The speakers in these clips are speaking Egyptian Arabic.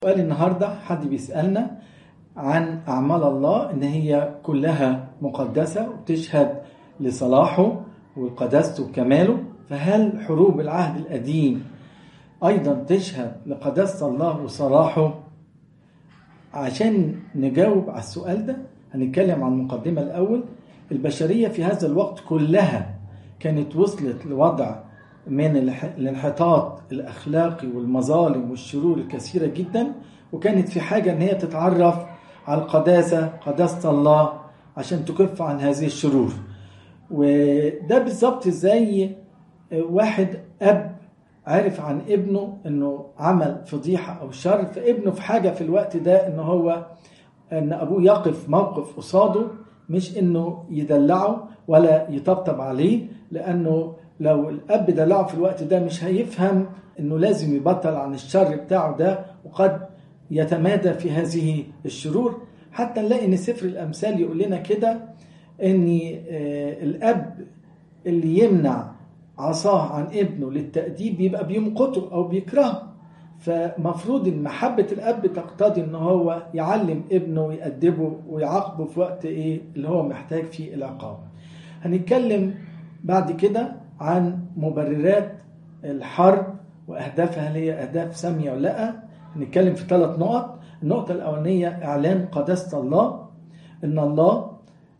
سؤال النهارده حد بيسألنا عن أعمال الله إن هي كلها مقدسة وبتشهد لصلاحه وقداسته وكماله فهل حروب العهد القديم أيضا تشهد لقداسة الله وصلاحه عشان نجاوب على السؤال ده هنتكلم عن المقدمة الأول البشرية في هذا الوقت كلها كانت وصلت لوضع من الانحطاط الأخلاقي والمظالم والشرور الكثيرة جدا وكانت في حاجة إن هي تتعرف على القداسة قداسة الله عشان تكف عن هذه الشرور وده بالظبط زي واحد أب عرف عن ابنه انه عمل فضيحة او شر فابنه في حاجة في الوقت ده ان هو ان ابوه يقف موقف قصاده مش انه يدلعه ولا يطبطب عليه لانه لو الاب دلعه في الوقت ده مش هيفهم انه لازم يبطل عن الشر بتاعه ده وقد يتمادى في هذه الشرور حتى نلاقي ان سفر الامثال يقول لنا كده ان الاب اللي يمنع عصاه عن ابنه للتأديب بيبقى بيمقته أو بيكرهه فمفروض ان محبة الأب تقتضي ان هو يعلم ابنه ويأدبه ويعاقبه في وقت ايه اللي هو محتاج فيه العقاب هنتكلم بعد كده عن مبررات الحرب وأهدافها هل هي أهداف سامية ولا لا هنتكلم في ثلاث نقط النقطة الأولانية إعلان قداسة الله إن الله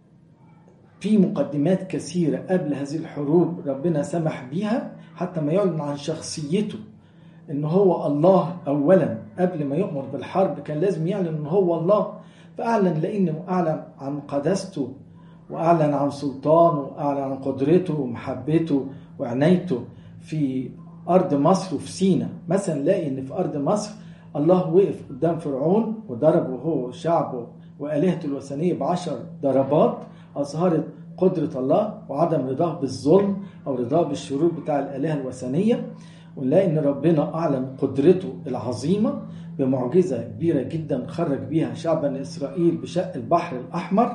في مقدمات كثيرة قبل هذه الحروب ربنا سمح بيها حتى ما يعلن عن شخصيته ان هو الله اولا قبل ما يؤمر بالحرب كان لازم يعلن ان هو الله فاعلن لانه اعلن عن قداسته واعلن عن سلطانه واعلن عن قدرته ومحبته وعنايته في ارض مصر وفي سينا مثلا نلاقي ان في ارض مصر الله وقف قدام فرعون وضربه هو وشعبه والهته الوثنيه بعشر ضربات أظهرت قدرة الله وعدم رضاه بالظلم أو رضاه بالشرور بتاع الآلهة الوثنية ونلاقي إن ربنا أعلن قدرته العظيمة بمعجزة كبيرة جدا خرج بيها شعب إسرائيل بشق البحر الأحمر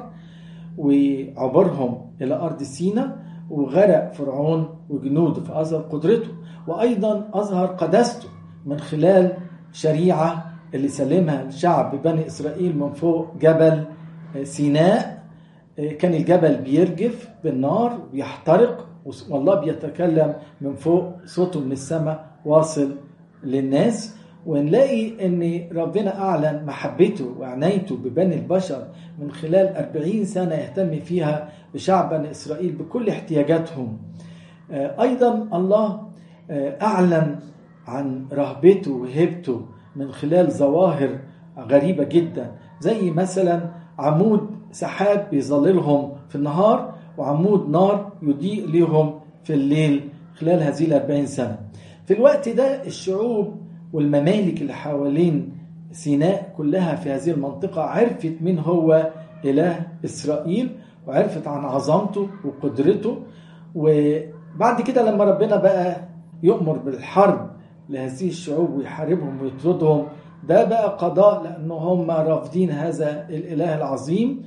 وعبرهم إلى أرض سينا وغرق فرعون وجنوده فأظهر قدرته وأيضا أظهر قداسته من خلال شريعة اللي سلمها الشعب بني إسرائيل من فوق جبل سيناء كان الجبل بيرجف بالنار ويحترق والله بيتكلم من فوق صوته من السماء واصل للناس ونلاقي ان ربنا اعلن محبته وعنايته ببني البشر من خلال أربعين سنة يهتم فيها بشعب بني إسرائيل بكل احتياجاتهم أيضا الله أعلن عن رهبته وهبته من خلال ظواهر غريبة جدا زي مثلا عمود سحاب بيظللهم في النهار وعمود نار يضيء لهم في الليل خلال هذه الأربعين سنة في الوقت ده الشعوب والممالك اللي حوالين سيناء كلها في هذه المنطقة عرفت من هو إله إسرائيل وعرفت عن عظمته وقدرته وبعد كده لما ربنا بقى يؤمر بالحرب لهذه الشعوب ويحاربهم ويطردهم ده بقى قضاء لأنه هم رافضين هذا الإله العظيم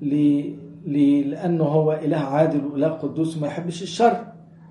لأنه هو إله عادل وإله قدوس وما يحبش الشر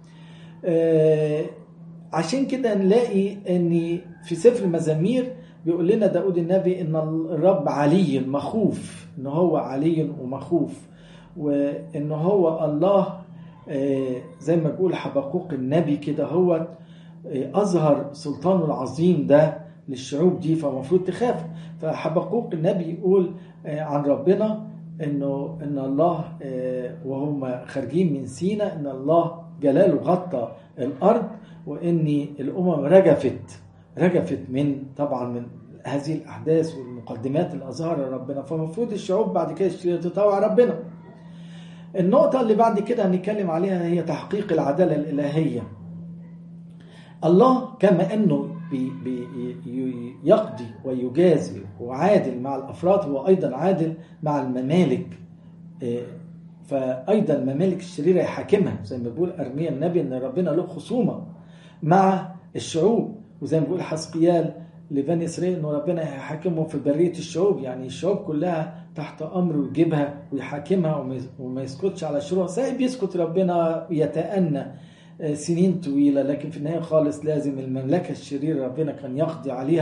عشان كده نلاقي أن في سفر المزامير بيقول لنا داود النبي أن الرب علي مخوف أن هو علي ومخوف وأن هو الله زي ما بيقول حبقوق النبي كده هو أظهر سلطانه العظيم ده للشعوب دي فالمفروض تخاف فحبقوق النبي يقول عن ربنا انه ان الله وهم خارجين من سينا ان الله جلاله غطى الارض وان الامم رجفت رجفت من طبعا من هذه الاحداث والمقدمات اللي اظهرها ربنا فالمفروض الشعوب بعد كده تطاوع ربنا النقطه اللي بعد كده هنتكلم عليها هي تحقيق العداله الالهيه الله كما انه بي بي يقضي ويجازي وعادل مع الافراد هو ايضا عادل مع الممالك فايضا الممالك الشريره يحاكمها زي ما بيقول ارميا النبي ان ربنا له خصومه مع الشعوب وزي ما بيقول حسقيال لبني اسرائيل ان ربنا يحاكمهم في بريه الشعوب يعني الشعوب كلها تحت امره ويجيبها ويحاكمها وما يسكتش على شروع صحيح بيسكت ربنا يتأنى سنين طويلة لكن في النهاية خالص لازم المملكة الشريرة ربنا كان يقضي عليها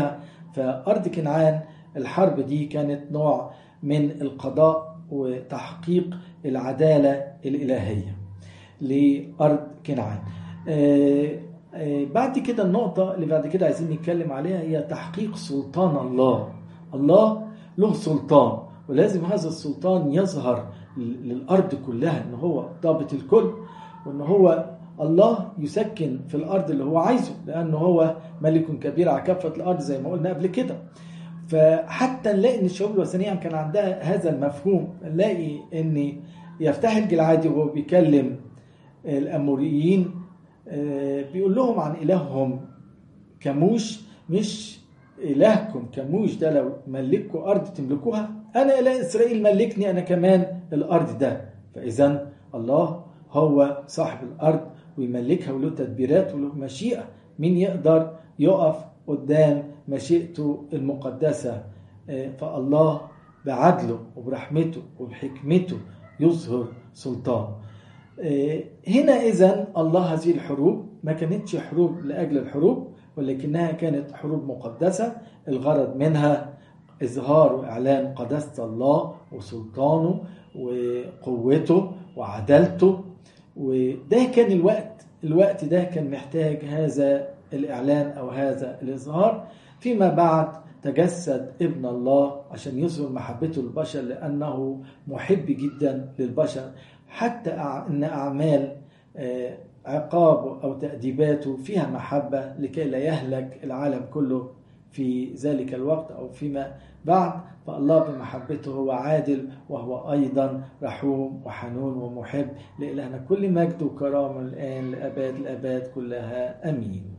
فأرض كنعان الحرب دي كانت نوع من القضاء وتحقيق العدالة الإلهية لأرض كنعان آه، آه، بعد كده النقطة اللي بعد كده عايزين نتكلم عليها هي تحقيق سلطان الله الله له سلطان ولازم هذا السلطان يظهر للأرض كلها إن هو ضابط الكل وإن هو الله يسكن في الأرض اللي هو عايزه لأنه هو ملك كبير على كافة الأرض زي ما قلنا قبل كده فحتى نلاقي ان الشعوب الوثنيه كان عندها هذا المفهوم نلاقي ان يفتح الجلعادي وهو بيكلم الاموريين آه، بيقول لهم عن الههم كموش مش الهكم كموش ده لو ملككم ارض تملكوها انا اله اسرائيل ملكني انا كمان الارض ده فاذا الله هو صاحب الارض ويملكها وله تدبيرات وله مشيئه مين يقدر يقف قدام مشيئته المقدسة آه، فالله بعدله وبرحمته وبحكمته يظهر سلطان آه، هنا إذا الله هذه الحروب ما كانتش حروب لأجل الحروب ولكنها كانت حروب مقدسة الغرض منها إظهار وإعلان قداسة الله وسلطانه وقوته وعدالته وده كان الوقت الوقت ده كان محتاج هذا الإعلان أو هذا الإظهار فيما بعد تجسد ابن الله عشان يظهر محبته للبشر لأنه محب جدا للبشر حتى أن أعمال آه، عقابه أو تأديباته فيها محبة لكي لا يهلك العالم كله في ذلك الوقت أو فيما بعد فالله بمحبته هو عادل وهو أيضا رحوم وحنون ومحب لإلهنا كل مجد وكرامة الآن لأباد الأباد كلها أمين